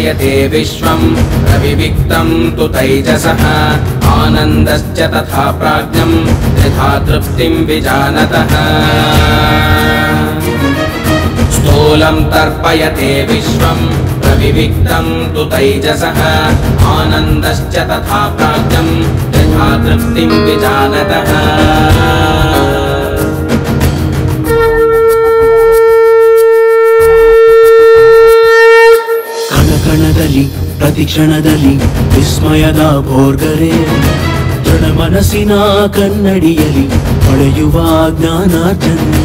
तर्पयते विश्वम् प्रविविक्तम् तु तैजसः आनन्दश्च तथा प्राज्ञम् त्रिधा तृप्तिम् विजानतः स्थूलम् तर्पयते विश्वम् प्रविविक्तम् तु तैजसः आनन्दश्च तथा प्राज्ञम् त्रिधा तृप्तिम् विजानतः ಕಣ ಕಣದಲ್ಲಿ ಪ್ರತಿ ಕ್ಷಣದಲ್ಲಿ ವಿಸ್ಮಯದ ಭೋರ್ಗರೆ ದೃಢ ಮನಸ್ಸಿನ ಕನ್ನಡಿಯಲಿ ಹೊಳೆಯುವ ಜ್ಞಾನಾರ್ಜನೆ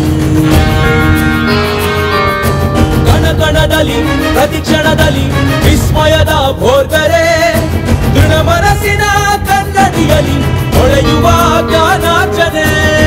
ಕಣ ಕಣದಲ್ಲಿ ಪ್ರತಿ ಕ್ಷಣದಲ್ಲಿ ವಿಸ್ಮಯದ ಭೋರ್ಗರೆ ದೃಢ ಮನಸ್ಸಿನ ಕನ್ನಡಿಯಲಿ ಹೊಳೆಯುವ ಜ್ಞಾನಾರ್ಜನೆ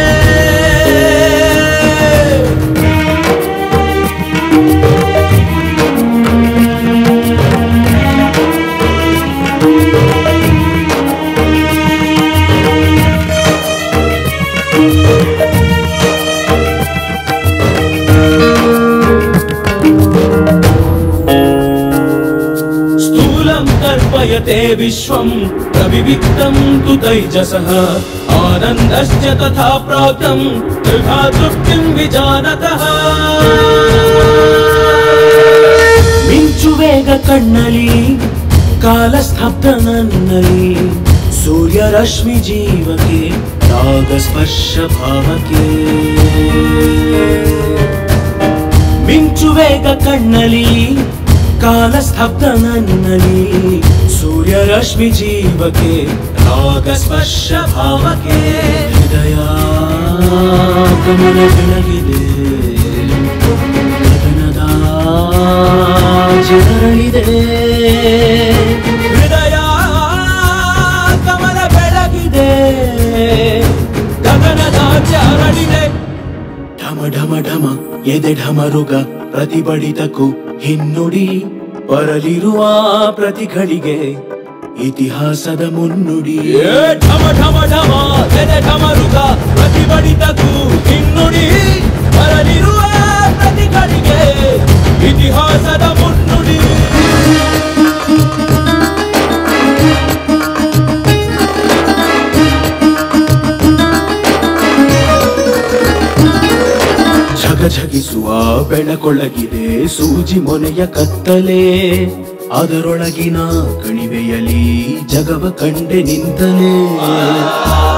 स्थूलं कल्पयते विश्वं प्रविविक्तं तु तैजसः आनन्दश्च तथा प्राप्तं त्रिधा तृप्तिं विजानतः ಮಿಂಚುವೇಗ ಕಣ್ಣಲಿ ಕಾಲಸ್ತಬ್ಧ ನನ್ನಲ್ಲಿ ಸೂರ್ಯ ರಶ್ಮಿ ಜೀವಕ್ಕೆ ರಾಗ ಸ್ಪರ್ಶ ಭಾವಕ್ಕೆ ಮಿಂಚುವೇಗ ಕಣ್ಣಲಿ ಕಾಲಸ್ತಬ್ಧ ನನ್ನಲ್ಲಿ ಸೂರ್ಯ ರಶ್ಮಿ ಜೀವಕ್ಕೆ ರಾಗ ಸ್ಪರ್ಶ ಭಾವಕ್ಕೆ ಹೃದಯ ಗಮನ ಬೆಳಗಿದೆ ಗಗನದ ಜನರಳಿದೆ ಹೃದಯ ಕಮಲ ಬೆಳಗಿದೆ ಗಗನದ ಚರಳಿದೆ ಢಮ ಢಮ ಢಮ ಎದೆ ಢಮರುಗ ಪ್ರತಿಬಡಿತಕ್ಕೂ ಹಿನ್ನುಡಿ ಬರಲಿರುವ ಪ್ರತಿಗಳಿಗೆ ಇತಿಹಾಸದ ಮುನ್ನುಡಿ ಢಮ ಢಮ ಢಮ ಎದೆ ಢಮರುಗ ಪ್ರತಿಬಡಿತಕ್ಕೂ ಹಿನ್ನುಡಿ ಬರಲಿರುವ ಪ್ರತಿಗಳಿಗೆ ಇತಿಹಾಸದ ಮುನ್ನುಡಿ ಝಗಝಗಿಸುವ ಬೆಳಕೊಳಗಿದೆ ಸೂಜಿ ಮೊನೆಯ ಕತ್ತಲೆ ಅದರೊಳಗಿನ ಕಣಿವೆಯಲಿ ಜಗವ ಕಂಡೆ ನಿಂತಲೇ